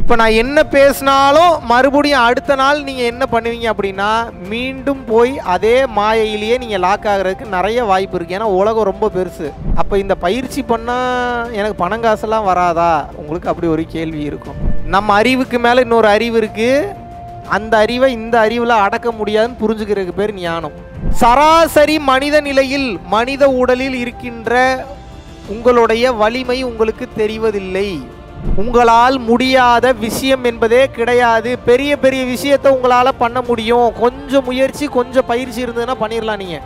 இப்போ நான் என்ன பேசினாலும் மறுபடியும் அடுத்த நாள் நீங்கள் என்ன பண்ணுவீங்க அப்படின்னா மீண்டும் போய் அதே மாயையிலேயே நீங்கள் லாக் ஆகிறதுக்கு நிறைய வாய்ப்பு இருக்குது ஏன்னா உலகம் ரொம்ப பெருசு அப்போ இந்த பயிற்சி பண்ணால் எனக்கு பணம் காசெல்லாம் வராதா உங்களுக்கு அப்படி ஒரு கேள்வி இருக்கும் நம்ம அறிவுக்கு மேலே இன்னொரு அறிவு இருக்குது அந்த அறிவை இந்த அறிவில் அடக்க முடியாதுன்னு புரிஞ்சுக்கிறதுக்கு பேர் ஞானம் சராசரி மனித நிலையில் மனித உடலில் இருக்கின்ற உங்களுடைய வலிமை உங்களுக்கு தெரிவதில்லை உங்களால் முடியாத விஷயம் என்பதே கிடையாது பெரிய பெரிய விஷயத்தை உங்களால் பண்ண முடியும் கொஞ்சம் முயற்சி கொஞ்சம் பயிற்சி இருந்ததுன்னா பண்ணிடலாம் நீங்கள்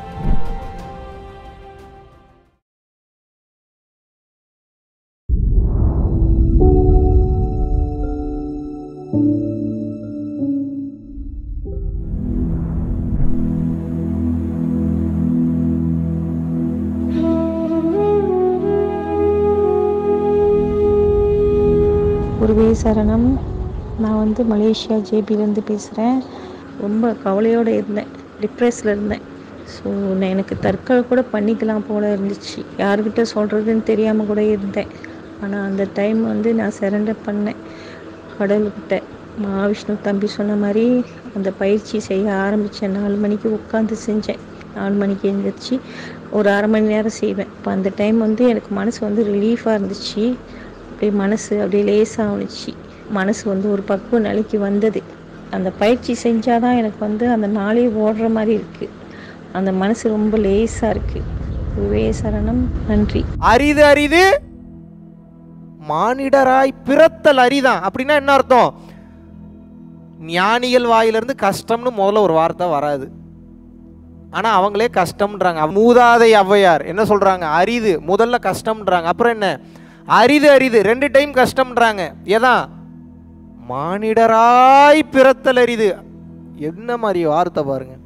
குருவே சரணம் நான் வந்து மலேசியா ஜேபிலேருந்து பேசுகிறேன் ரொம்ப கவலையோடு இருந்தேன் டிப்ரெஸில் இருந்தேன் ஸோ நான் எனக்கு தற்கொலை கூட பண்ணிக்கலாம் போல இருந்துச்சு யார்கிட்ட சொல்கிறதுன்னு தெரியாமல் கூட இருந்தேன் ஆனால் அந்த டைம் வந்து நான் சரண்டர் பண்ணேன் கடவுள்கிட்ட மகாவிஷ்ணு தம்பி சொன்ன மாதிரி அந்த பயிற்சி செய்ய ஆரம்பித்தேன் நாலு மணிக்கு உட்காந்து செஞ்சேன் நாலு மணிக்கு எழுந்திரிச்சு ஒரு அரை மணி நேரம் செய்வேன் இப்போ அந்த டைம் வந்து எனக்கு மனசு வந்து ரிலீஃபாக இருந்துச்சு அப்படியே மனசு அப்படியே லேசாக ஆணுச்சு மனசு வந்து ஒரு பக்குவ நிலைக்கு வந்தது அந்த பயிற்சி செஞ்சால் தான் எனக்கு வந்து அந்த நாளே ஓடுற மாதிரி இருக்குது அந்த மனசு ரொம்ப லேசாக இருக்குது குருவே சரணம் நன்றி அரிது அரிது மானிடராய் பிறத்தல் அரிதான் அப்படின்னா என்ன அர்த்தம் ஞானிகள் வாயிலிருந்து கஷ்டம்னு முதல்ல ஒரு வார்த்தை வராது ஆனால் அவங்களே கஷ்டம்ன்றாங்க மூதாதை ஔவையார் என்ன சொல்கிறாங்க அரிது முதல்ல கஷ்டம்ன்றாங்க அப்புறம் என்ன அரிது அரிது ரெண்டு டைம் கஷ்டம்ன்றாங்க எதான் மானிடராய் பிறத்தல் அரிது என்ன மாதிரி வார்த்தை பாருங்க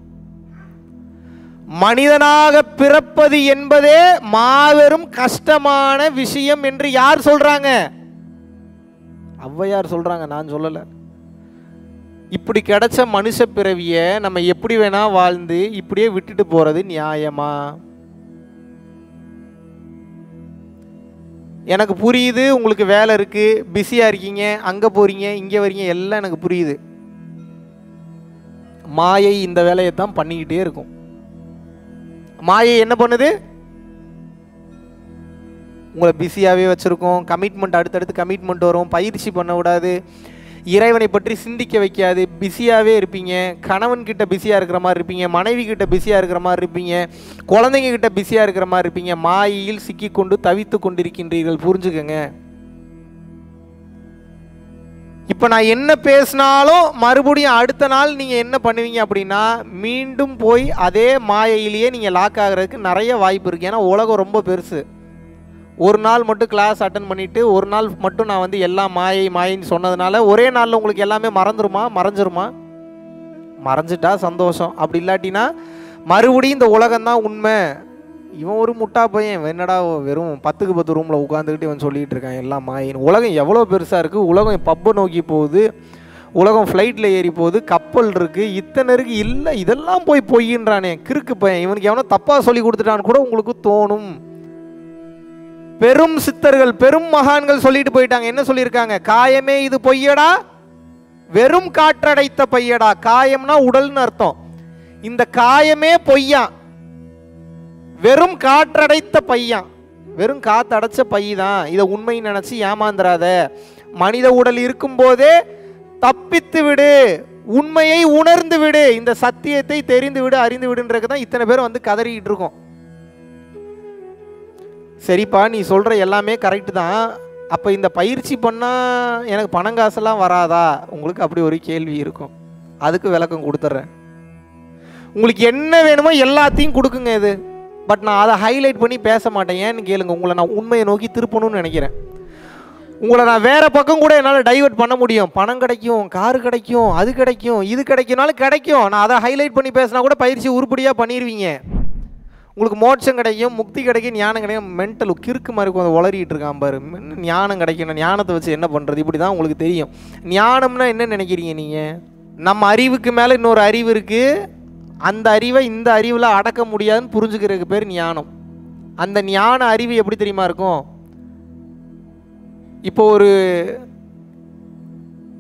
மனிதனாக பிறப்பது என்பதே மாபெரும் கஷ்டமான விஷயம் என்று யார் சொல்றாங்க ஔவையார் சொல்றாங்க நான் சொல்லல இப்படி கிடைச்ச மனுஷ பிறவிய நம்ம எப்படி வேணா வாழ்ந்து இப்படியே விட்டுட்டு போறது நியாயமா எனக்கு புரியுது உங்களுக்கு வேலை இருக்கு பிஸியா இருக்கீங்க அங்க போறீங்க இங்க வரீங்க எல்லாம் எனக்கு புரியுது மாயை இந்த வேலையை தான் பண்ணிக்கிட்டே இருக்கும் மாயை என்ன பண்ணுது உங்களை பிஸியாகவே வச்சுருக்கோம் கமிட்மெண்ட் அடுத்தடுத்து கமிட்மெண்ட் வரும் பயிற்சி பண்ண விடாது இறைவனை பற்றி சிந்திக்க வைக்காது பிஸியாகவே இருப்பீங்க கணவன் கிட்ட பிஸியாக இருக்கிற மாதிரி இருப்பீங்க மனைவி கிட்ட பிஸியாக இருக்கிற மாதிரி இருப்பீங்க குழந்தைங்க கிட்ட பிஸியாக இருக்கிற மாதிரி இருப்பீங்க மாயையில் சிக்கிக்கொண்டு தவித்து கொண்டிருக்கின்றீர்கள் புரிஞ்சுக்கங்க இப்போ நான் என்ன பேசினாலும் மறுபடியும் அடுத்த நாள் நீங்கள் என்ன பண்ணுவீங்க அப்படின்னா மீண்டும் போய் அதே மாயையிலேயே நீங்கள் லாக் ஆகிறதுக்கு நிறைய வாய்ப்பு இருக்குது ஏன்னா உலகம் ரொம்ப பெருசு ஒரு நாள் மட்டும் கிளாஸ் அட்டன் பண்ணிவிட்டு ஒரு நாள் மட்டும் நான் வந்து எல்லாம் மாயை மாயின்னு சொன்னதுனால ஒரே நாளில் உங்களுக்கு எல்லாமே மறந்துருமா மறைஞ்சிருமா மறைஞ்சிட்டா சந்தோஷம் அப்படி இல்லாட்டினா மறுபடியும் இந்த உலகம்தான் உண்மை இவன் ஒரு முட்டா பையன் இவன் என்னடா வெறும் பத்துக்கு பத்து ரூமில் உட்காந்துக்கிட்டு இவன் சொல்லிகிட்டு இருக்கான் எல்லாம் மாயின் உலகம் எவ்வளோ பெருசாக இருக்குது உலகம் பப்பை நோக்கி போகுது உலகம் ஃப்ளைட்டில் ஏறி போகுது கப்பல் இருக்குது இத்தனை இருக்கு இல்லை இதெல்லாம் போய் பொய்யின்றானே கிறுக்கு பையன் இவனுக்கு எவனோ தப்பாக சொல்லி கொடுத்துட்டான்னு கூட உங்களுக்கு தோணும் பெரும் சித்தர்கள் பெரும் மகான்கள் சொல்லிட்டு போயிட்டாங்க என்ன சொல்லியிருக்காங்க காயமே இது பொய்யடா வெறும் காற்றடைத்த பையடா காயம்னா உடல்னு அர்த்தம் இந்த காயமே பொய்யா வெறும் காற்றடைத்த பையன் வெறும் காத்து அடைச்ச பை தான் இதை உண்மை நினச்சி ஏமாந்துராத மனித உடல் இருக்கும்போதே தப்பித்து விடு உண்மையை உணர்ந்து விடு இந்த சத்தியத்தை தெரிந்து விடு அறிந்து விடுன்றது தான் இத்தனை பேர் வந்து கதறிக்கிட்டு இருக்கோம் சரிப்பா நீ சொல்கிற எல்லாமே கரெக்டு தான் அப்போ இந்த பயிற்சி பண்ணால் எனக்கு பணம் காசெல்லாம் வராதா உங்களுக்கு அப்படி ஒரு கேள்வி இருக்கும் அதுக்கு விளக்கம் கொடுத்துட்றேன் உங்களுக்கு என்ன வேணுமோ எல்லாத்தையும் கொடுக்குங்க இது பட் நான் அதை ஹைலைட் பண்ணி பேச மாட்டேன் ஏன்னு கேளுங்க உங்களை நான் உண்மையை நோக்கி திருப்பணும்னு நினைக்கிறேன் உங்களை நான் வேற பக்கம் கூட என்னால் டைவர்ட் பண்ண முடியும் பணம் கிடைக்கும் காரு கிடைக்கும் அது கிடைக்கும் இது கிடைக்கும்னாலும் கிடைக்கும் நான் அதை ஹைலைட் பண்ணி பேசினா கூட பயிற்சி உருப்படியாக பண்ணிடுவீங்க உங்களுக்கு மோட்சம் கிடைக்கும் முக்தி கிடைக்கும் ஞானம் கிடைக்கும் மென்டல் கிறுக்கு மாதிரி கொஞ்சம் உளறிட்டு இருக்கான் பாரு என்ன ஞானம் கிடைக்கும் நான் ஞானத்தை வச்சு என்ன பண்ணுறது இப்படி தான் உங்களுக்கு தெரியும் ஞானம்னா என்ன நினைக்கிறீங்க நீங்கள் நம்ம அறிவுக்கு மேலே இன்னொரு அறிவு இருக்குது அந்த அறிவை இந்த அறிவில் அடக்க முடியாதுன்னு புரிஞ்சுக்கிறதுக்கு பேர் ஞானம் அந்த ஞான அறிவு எப்படி தெரியுமா இருக்கும் இப்போ ஒரு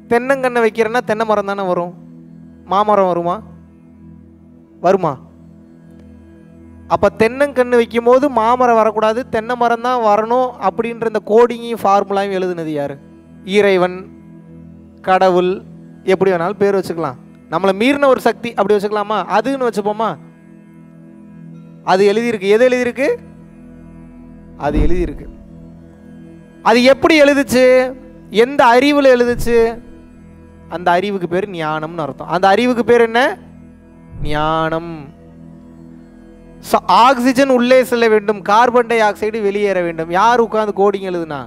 தென்னங்கன்று வைக்கிறேன்னா தென்னை மரம் தானே வரும் மாமரம் வருமா வருமா அப்போ தென்னங்கன்று வைக்கும்போது மாமரம் வரக்கூடாது தென்னை மரம் தான் வரணும் அப்படின்ற இந்த கோடிங்கையும் ஃபார்முலாவையும் எழுதுனது யார் இறைவன் கடவுள் எப்படி வேணாலும் பேர் வச்சுக்கலாம் நம்மளை மீறின ஒரு சக்தி அப்படி வச்சுக்கலாமா அதுன்னு வச்சுப்போமா அது எழுதியிருக்கு எது எழுதியிருக்கு அது எழுதியிருக்கு அது எப்படி எழுதுச்சு எந்த அறிவில் எழுதுச்சு அந்த அறிவுக்கு பேர் ஞானம்னு அர்த்தம் அந்த அறிவுக்கு பேர் என்ன ஞானம் So, ஆக்சிஜன் உள்ளே செல்ல வேண்டும் கார்பன் டை ஆக்சைடு வெளியேற வேண்டும் யார் உட்காந்து கோடிங் எழுதுனா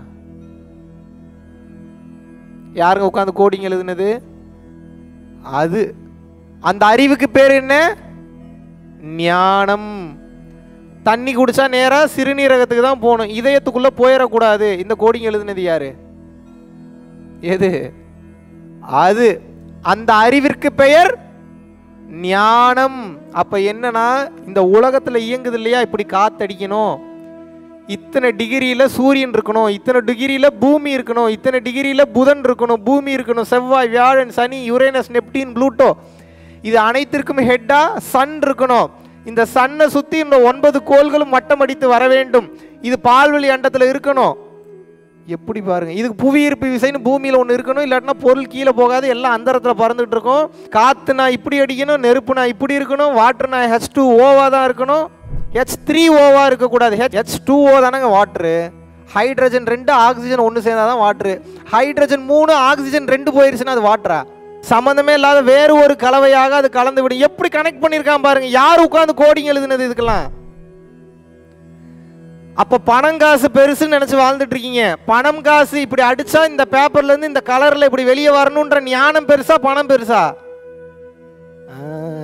யாருங்க உட்காந்து கோடிங் எழுதுனது அது அந்த அறிவுக்கு பேர் என்ன ஞானம் தண்ணி குடிச்சா நேரா சிறுநீரகத்துக்கு தான் போகணும் இதயத்துக்குள்ள போயிடக்கூடாது இந்த கோடிங் எழுதுனது யாரு எது அது அந்த அறிவிற்கு பெயர் ஞானம் அப்ப என்னன்னா இந்த உலகத்துல இயங்குது இல்லையா இப்படி காத்தடிக்கணும் இத்தனை டிகிரியில சூரியன் இருக்கணும் இத்தனை டிகிரியில பூமி இருக்கணும் இத்தனை டிகிரியில புதன் இருக்கணும் பூமி இருக்கணும் செவ்வாய் வியாழன் சனி யுரேனஸ் நெப்டின் ப்ளூட்டோ இது அனைத்திற்கும் ஹெட்டா சன் இருக்கணும் இந்த சன்னை சுத்தி இந்த ஒன்பது கோள்களும் வட்டமடித்து வர வேண்டும் இது பால்வெளி அண்டத்துல இருக்கணும் எப்படி பாருங்க இதுக்கு புவி ஈர்ப்பு விசைன்னு பூமியில ஒன்று இருக்கணும் இல்லாட்டினா பொருள் கீழே போகாது எல்லாம் அந்தரத்தில் பறந்துட்டு இருக்கும் காத்துனா இப்படி அடிக்கணும் நெருப்புனா இப்படி இருக்கணும் வாட்டர்னா ஹெச் டூ ஓவா தான் இருக்கணும் ஹெச் த்ரீ ஓவா இருக்கக்கூடாது ஹெச் ஹெச் டூ ஓ தானங்க வாட்ரு ஹைட்ரஜன் ரெண்டு ஆக்சிஜன் ஒன்று சேர்ந்தா தான் வாட்ரு ஹைட்ரஜன் மூணு ஆக்சிஜன் ரெண்டு போயிருச்சுன்னா அது வாட்டரா சம்மந்தமே இல்லாத வேறு ஒரு கலவையாக அது கலந்து விடும் எப்படி கனெக்ட் பண்ணியிருக்கான் பாருங்க யார் உட்காந்து கோடிங் எழுதுனது இதுக்கெல்லாம் அப்ப பணம் காசு பெருசுன்னு நினைச்சு வாழ்ந்துட்டு இருக்கீங்க பணம் காசு இப்படி அடிச்சா இந்த பேப்பர்ல இருந்து இந்த கலர்ல இப்படி வெளியே வரணும்ன்ற ஞானம் பெருசா பணம் பெருசா ஆ.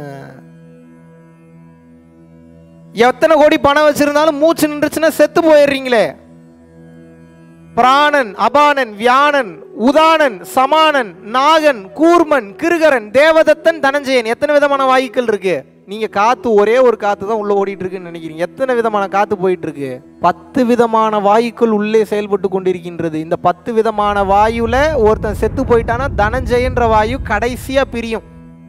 எத்தனை கோடி பணம் வச்சிருந்தாலும் மூச்சு நின்றுச்சுன்னா செத்து போயிடுறீங்களே பிராணன் அபானன் வியானன் உதானன் சமானன் நாகன் கூர்மன் கிருகரன் தேவதத்தன் தனஞ்சயன் எத்தனை விதமான வாயுக்கள் இருக்கு நீங்க காத்து ஒரே ஒரு காத்து தான் உள்ள ஓடிட்டு இருக்குன்னு நினைக்கிறீங்க எத்தனை விதமான காத்து போயிட்டு இருக்கு பத்து விதமான வாயுக்கள் உள்ளே செயல்பட்டு கொண்டிருக்கின்றது இந்த பத்து விதமான வாயுல ஒருத்தன் செத்து போயிட்டானா தனஞ்சயன்ற வாயு கடைசியா பிரியும்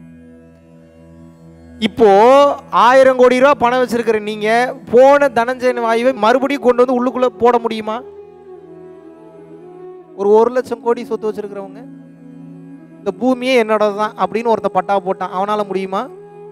இப்போ ஆயிரம் கோடி ரூபா பணம் வச்சிருக்கிற நீங்க போன தனஞ்சயன் வாயுவை மறுபடியும் கொண்டு வந்து உள்ளுக்குள்ள போட முடியுமா ஒரு ஒரு லட்சம் கோடி சொத்து வச்சிருக்கிறவங்க இந்த பூமியே என்னோட தான் அப்படின்னு ஒருத்தன் பட்டா போட்டான் அவனால முடியுமா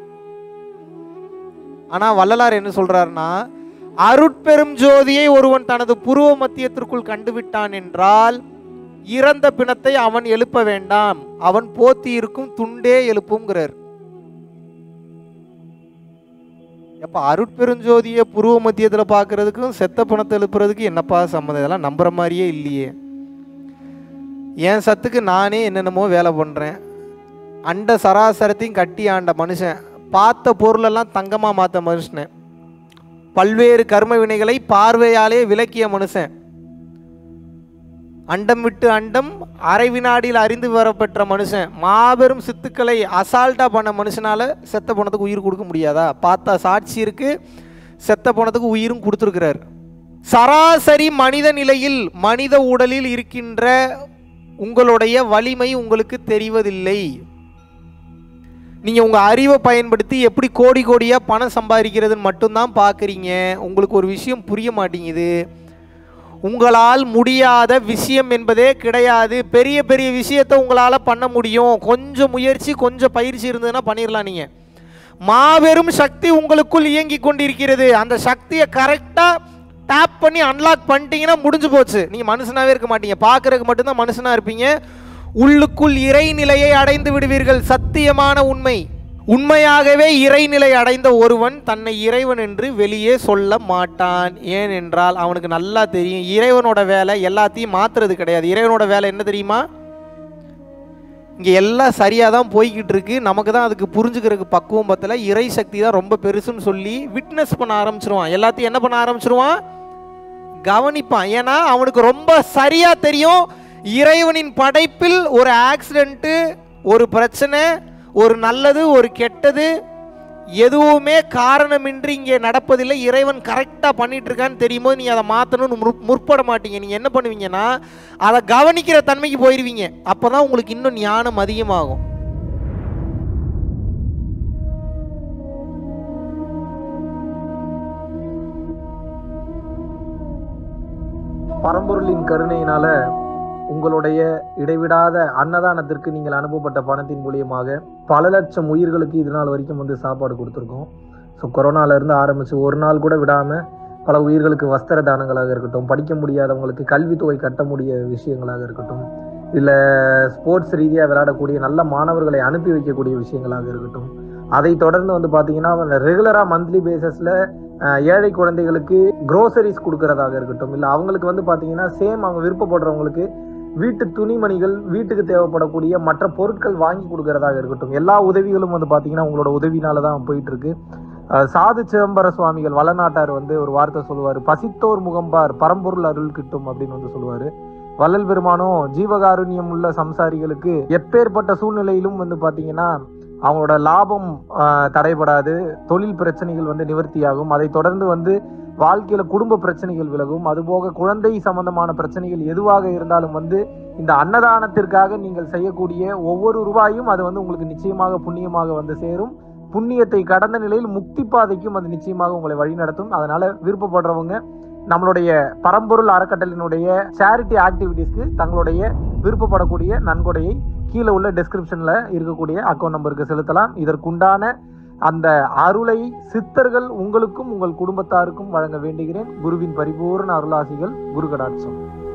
ஆனா வள்ளலார் என்ன சொல்றாருன்னா அருட்பெரும் ஜோதியை ஒருவன் தனது புருவ மத்தியத்திற்குள் கண்டுவிட்டான் என்றால் இறந்த பிணத்தை அவன் எழுப்ப வேண்டாம் அவன் போத்தி இருக்கும் துண்டே எழுப்புங்கிறார் எப்ப அருட்பெருஞ்சோதியை புருவ மத்தியத்துல பார்க்கறதுக்கும் செத்த பிணத்தை எழுப்புறதுக்கு என்னப்பா சம்மந்தம் இதெல்லாம் நம்புற மாதிரியே இல்லையே என் சத்துக்கு நானே என்னென்னமோ வேலை பண்ணுறேன் அண்ட சராசரத்தையும் கட்டி ஆண்ட மனுஷன் பார்த்த பொருளெல்லாம் தங்கமாக மாற்ற மனுஷன் பல்வேறு கர்ம வினைகளை பார்வையாலே விளக்கிய மனுஷன் அண்டம் விட்டு அண்டம் அரை வினாடியில் அறிந்து வரப்பெற்ற மனுஷன் மாபெரும் சித்துக்களை அசால்ட்டாக பண்ண மனுஷனால செத்த பணத்துக்கு உயிர் கொடுக்க முடியாதா பார்த்தா சாட்சி இருக்கு செத்த பணத்துக்கு உயிரும் கொடுத்துருக்கிறார் சராசரி மனித நிலையில் மனித உடலில் இருக்கின்ற உங்களுடைய வலிமை உங்களுக்கு தெரிவதில்லை நீங்கள் உங்கள் அறிவை பயன்படுத்தி எப்படி கோடி கோடியாக பணம் சம்பாதிக்கிறதுன்னு மட்டும்தான் பார்க்குறீங்க உங்களுக்கு ஒரு விஷயம் புரிய மாட்டேங்குது உங்களால் முடியாத விஷயம் என்பதே கிடையாது பெரிய பெரிய விஷயத்தை உங்களால் பண்ண முடியும் கொஞ்சம் முயற்சி கொஞ்சம் பயிற்சி இருந்ததுன்னா பண்ணிடலாம் நீங்கள் மாபெரும் சக்தி உங்களுக்குள் இயங்கி கொண்டிருக்கிறது அந்த சக்தியை கரெக்டாக டேப் பண்ணி அன்லாக் பண்ணிட்டீங்கன்னா முடிஞ்சு போச்சு நீங்கள் மனுஷனாவே இருக்க மாட்டீங்க பார்க்கறதுக்கு மட்டும்தான் மனுஷனாக இருப்பீங்க உள்ளுக்குள் இறைநிலையை அடைந்து விடுவீர்கள் சத்தியமான உண்மை உண்மையாகவே இறைநிலை அடைந்த ஒருவன் தன்னை இறைவன் என்று வெளியே சொல்ல மாட்டான் ஏனென்றால் அவனுக்கு நல்லா தெரியும் இறைவனோட வேலை எல்லாத்தையும் மாத்துறது கிடையாது இறைவனோட வேலை என்ன தெரியுமா இங்கே எல்லாம் சரியாக தான் போய்கிட்டு இருக்கு நமக்கு தான் அதுக்கு புரிஞ்சுக்கிறதுக்கு பக்குவம் பத்தல இறை சக்தி தான் ரொம்ப பெருசுன்னு சொல்லி விட்னஸ் பண்ண ஆரம்பிச்சிருவான் எல்லாத்தையும் என்ன பண்ண ஆரம்பிச்சிருவான் கவனிப்பான் ஏன்னா அவனுக்கு ரொம்ப சரியா தெரியும் இறைவனின் படைப்பில் ஒரு ஆக்சிடென்ட்டு ஒரு பிரச்சனை ஒரு நல்லது ஒரு கெட்டது எதுவுமே காரணமின்றி இங்கே நடப்பதில்லை இறைவன் கரெக்டாக பண்ணிட்டு இருக்கான்னு தெரியும் போது நீங்கள் அதை மாற்றணும்னு முற் முற்பட மாட்டீங்க நீங்கள் என்ன பண்ணுவீங்கன்னா அதை கவனிக்கிற தன்மைக்கு போயிடுவீங்க அப்போ தான் உங்களுக்கு இன்னும் ஞானம் அதிகமாகும் பரம்பொருளின் கருணையினால உங்களுடைய இடைவிடாத அன்னதானத்திற்கு நீங்கள் அனுப்பப்பட்ட பணத்தின் மூலியமாக பல லட்சம் உயிர்களுக்கு இது நாள் வரைக்கும் வந்து சாப்பாடு கொடுத்துருக்கோம் ஸோ கொரோனால இருந்து ஆரம்பிச்சு ஒரு நாள் கூட விடாம பல உயிர்களுக்கு வஸ்திர தானங்களாக இருக்கட்டும் படிக்க முடியாதவங்களுக்கு கல்வித்தொகை கட்ட முடிய விஷயங்களாக இருக்கட்டும் இல்லை ஸ்போர்ட்ஸ் ரீதியாக விளையாடக்கூடிய நல்ல மாணவர்களை அனுப்பி வைக்கக்கூடிய விஷயங்களாக இருக்கட்டும் அதை தொடர்ந்து வந்து பார்த்தீங்கன்னா ரெகுலராக மந்த்லி பேசிஸில் ஏழை குழந்தைகளுக்கு க்ரோசரிஸ் கொடுக்கறதாக இருக்கட்டும் இல்லை அவங்களுக்கு வந்து பார்த்தீங்கன்னா சேம் அவங்க விருப்பப்படுறவங்களுக்கு வீட்டு துணிமணிகள் வீட்டுக்கு தேவைப்படக்கூடிய மற்ற பொருட்கள் வாங்கி கொடுக்கறதாக இருக்கட்டும் எல்லா உதவிகளும் வந்து பார்த்தீங்கன்னா உங்களோட உதவினால தான் போயிட்டு இருக்கு அஹ் சாது சிதம்பர சுவாமிகள் வளநாட்டார் வந்து ஒரு வார்த்தை சொல்லுவார் பசித்தோர் முகம்பார் பரம்பொருள் அருள் கிட்டும் அப்படின்னு வந்து சொல்லுவாரு வள்ளல் பெருமானும் ஜீவகாருண்யம் உள்ள சம்சாரிகளுக்கு எப்பேற்பட்ட சூழ்நிலையிலும் வந்து பார்த்தீங்கன்னா அவங்களோட லாபம் ஆஹ், தடைபடாது தொழில் பிரச்சனைகள் வந்து நிவர்த்தியாகும் அதை தொடர்ந்து வந்து வாழ்க்கையில குடும்ப பிரச்சனைகள் விலகும் அதுபோக குழந்தை சம்பந்தமான பிரச்சனைகள் எதுவாக இருந்தாலும் வந்து இந்த அன்னதானத்திற்காக நீங்கள் செய்யக்கூடிய ஒவ்வொரு ரூபாயும் அது வந்து உங்களுக்கு நிச்சயமாக புண்ணியமாக வந்து சேரும் புண்ணியத்தை கடந்த நிலையில் முக்தி பாதைக்கும் அது நிச்சயமாக உங்களை வழிநடத்தும் அதனால விருப்பப்படுறவங்க நம்மளுடைய பரம்பொருள் அறக்கட்டளினுடைய சேரிட்டி ஆக்டிவிட்டீஸ்க்கு தங்களுடைய விருப்பப்படக்கூடிய நன்கொடையை கீழே உள்ள டெஸ்கிரிப்ஷன்ல இருக்கக்கூடிய அக்கௌண்ட் நம்பருக்கு செலுத்தலாம் இதற்குண்டான அந்த அருளை சித்தர்கள் உங்களுக்கும் உங்கள் குடும்பத்தாருக்கும் வழங்க வேண்டுகிறேன் குருவின் பரிபூர்ண அருளாசிகள் குரு கடாட்சம்